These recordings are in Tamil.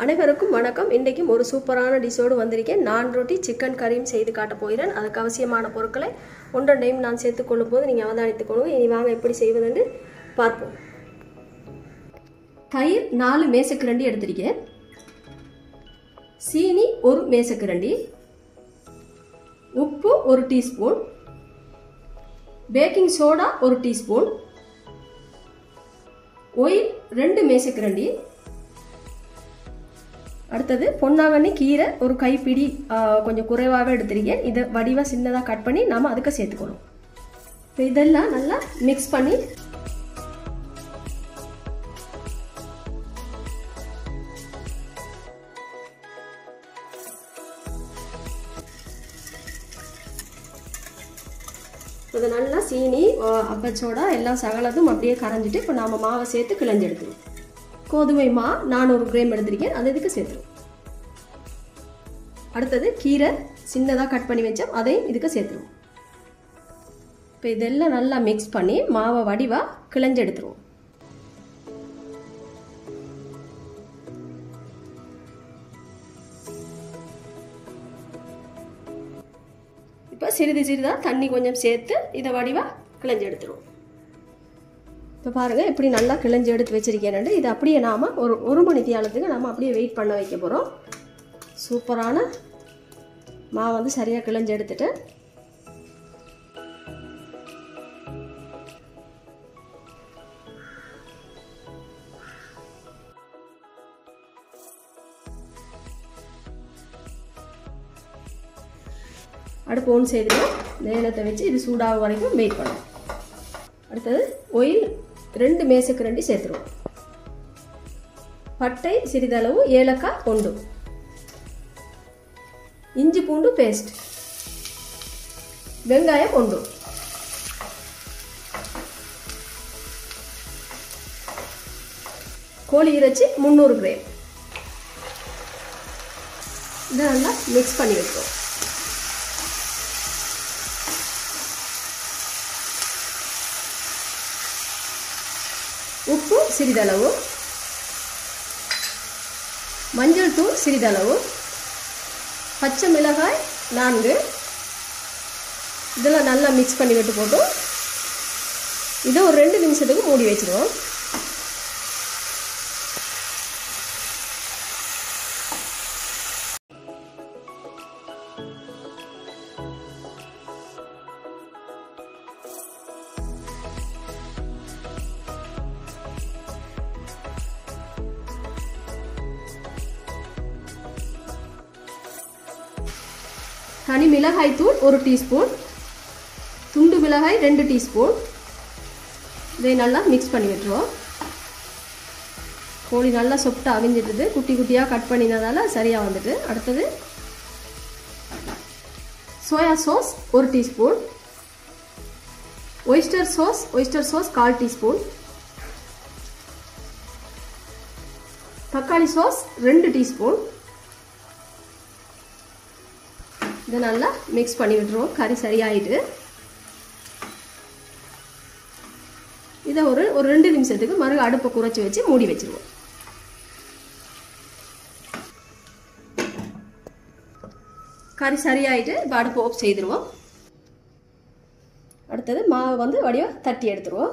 அனைவருக்கும் வணக்கம் இன்றைக்கும் ஒரு சூப்பரான டிஷ்ஷோடு வந்திருக்கேன் நான் ரொட்டி சிக்கன் கறியும் செய்து காட்ட போகிறேன் அதுக்கு அவசியமான பொருட்களை ஒன்றொன்றையும் நான் சேர்த்துக்கொள்ளும் போது நீங்கள் அவதானித்துக்கொள்ளுங்க இனி வாங்க எப்படி செய்வதுன்னு பார்ப்போம் தயிர் நாலு மேசக்கிரண்டி எடுத்திருக்கேன் சீனி ஒரு மேசக்கிரண்டி உப்பு ஒரு டீஸ்பூன் பேக்கிங் சோடா ஒரு டீஸ்பூன் ஒயில் ரெண்டு மேசக்கிரண்டி அடுத்தது பொன்னாங்கண்ணி கீரை ஒரு கைப்பிடி ஆ, கொஞ்சம் குறைவாகவே எடுத்திருக்கேன் இதை வடிவாக சின்னதாக கட் பண்ணி நாம் அதுக்கு சேர்த்துக்கணும் இப்போ இதெல்லாம் நல்லா மிக்ஸ் பண்ணி இதை நல்லா சீனி ஆ, அப்பச்சோடா எல்லாம் சகலதும் அப்படியே கரைஞ்சிட்டு இப்போ நாம் மாவை சேர்த்து கிளஞ்சு எடுத்துருவோம் கோதுமை மா நானூறு கிராம் எடுத்திருக்கேன் அது இதுக்கு சேர்த்துருவோம் அடுத்தது கீரை சின்னதாக கட் பண்ணி வச்சோம் அதையும் இதுக்கு சேர்த்துருவோம் இப்போ இதெல்லாம் நல்லா மிக்ஸ் பண்ணி மாவை வடிவாக கிளஞ்சு எடுத்துருவோம் இப்போ சிறிது சிறிதாக தண்ணி கொஞ்சம் சேர்த்து இதை வடிவாக கிளஞ்சு எடுத்துருவோம் இப்போ பாருங்கள் இப்படி நல்லா கிளஞ்சி எடுத்து வச்சிருக்கேன் இது அப்படியே நாம் ஒரு ஒரு மணி தியாலத்துக்கு நம்ம அப்படியே வெயிட் பண்ண வைக்க போகிறோம் சூப்பரான மாவு வந்து சரியாக கிளஞ்சி எடுத்துட்டு அடுப்பு ஒன்று செய்துட்டு நேலத்தை வச்சு இது சூடாக வரைக்கும் வெயிட் பண்ணும் அடுத்தது ஒயில் ரெண்டு மேசக்கு ரெண்டு சேர்த்துருவோம் பட்டை சிறிதளவு ஏலக்காய் ஒன்று இஞ்சி பூண்டு பேஸ்ட் வெங்காயம் ஒன்று கோழி இறைச்சி முந்நூறு கிராம் இதை நல்லா மிக்ஸ் பண்ணி வைப்போம் உப்பு சிறிதளவு மஞ்சள் தூள் சிறிதளவு பச்சை மிளகாய் நான்கு இதெல்லாம் நல்லா மிக்ஸ் பண்ணி விட்டு போட்டு இதை ஒரு ரெண்டு நிமிஷத்துக்கு மூடி வச்சிருவோம் தனி மிளகாய் தூள் ஒரு டீஸ்பூன் துண்டு மிளகாய் ரெண்டு டீஸ்பூன் இதை நல்லா மிக்ஸ் பண்ணி விட்டுருவோம் கோழி நல்லா சொப்ட்டு அவிஞ்சிட்டுது குட்டி குட்டியாக கட் பண்ணினதால சரியாக வந்துட்டு அடுத்தது சோயா சாஸ் ஒரு teaspoon oyster sauce oyster sauce கால் டீஸ்பூன் தக்காளி சாஸ் ரெண்டு டீஸ்பூன் இதை நல்லா மிக்ஸ் பண்ணி விட்டுருவோம் கறி சரியாயிட்டு இதை ஒரு ஒரு ரெண்டு நிமிஷத்துக்கு மறு அடுப்பை குறைச்சி வச்சு மூடி வச்சிருவோம் கறி சரியாயிட்டு இப்போ அடுப்பு ஓப் செய்திருவோம் அடுத்தது மாவு வந்து வடிவாக தட்டி எடுத்துருவோம்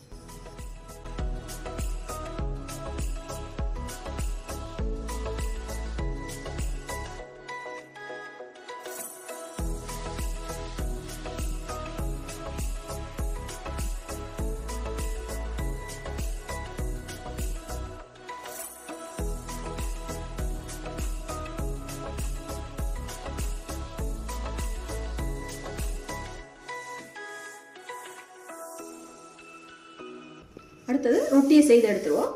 அடுத்தது ரொட்டியை செய்து எடுத்துருவோம்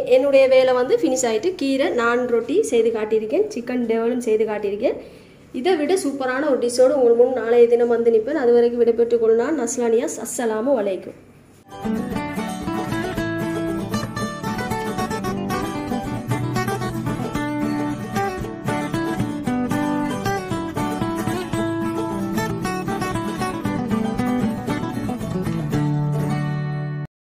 என்னுடைய வேலை வந்து ஃபினிஷ் ஆகிட்டு கீரை நான் ரொட்டி செய்து காட்டியிருக்கேன் சிக்கன் டெவலும் செய்து காட்டியிருக்கேன் இதை விட சூப்பரான ஒரு டிஷ்ஷோடு உங்கள் முன் நாளைய தினம் வந்து நிற்பேன் அது வரைக்கும் விடைபெற்றுக் கொள்ளான் நஸ்லானியாஸ் அஸ்ஸலாமு அலைக்கும்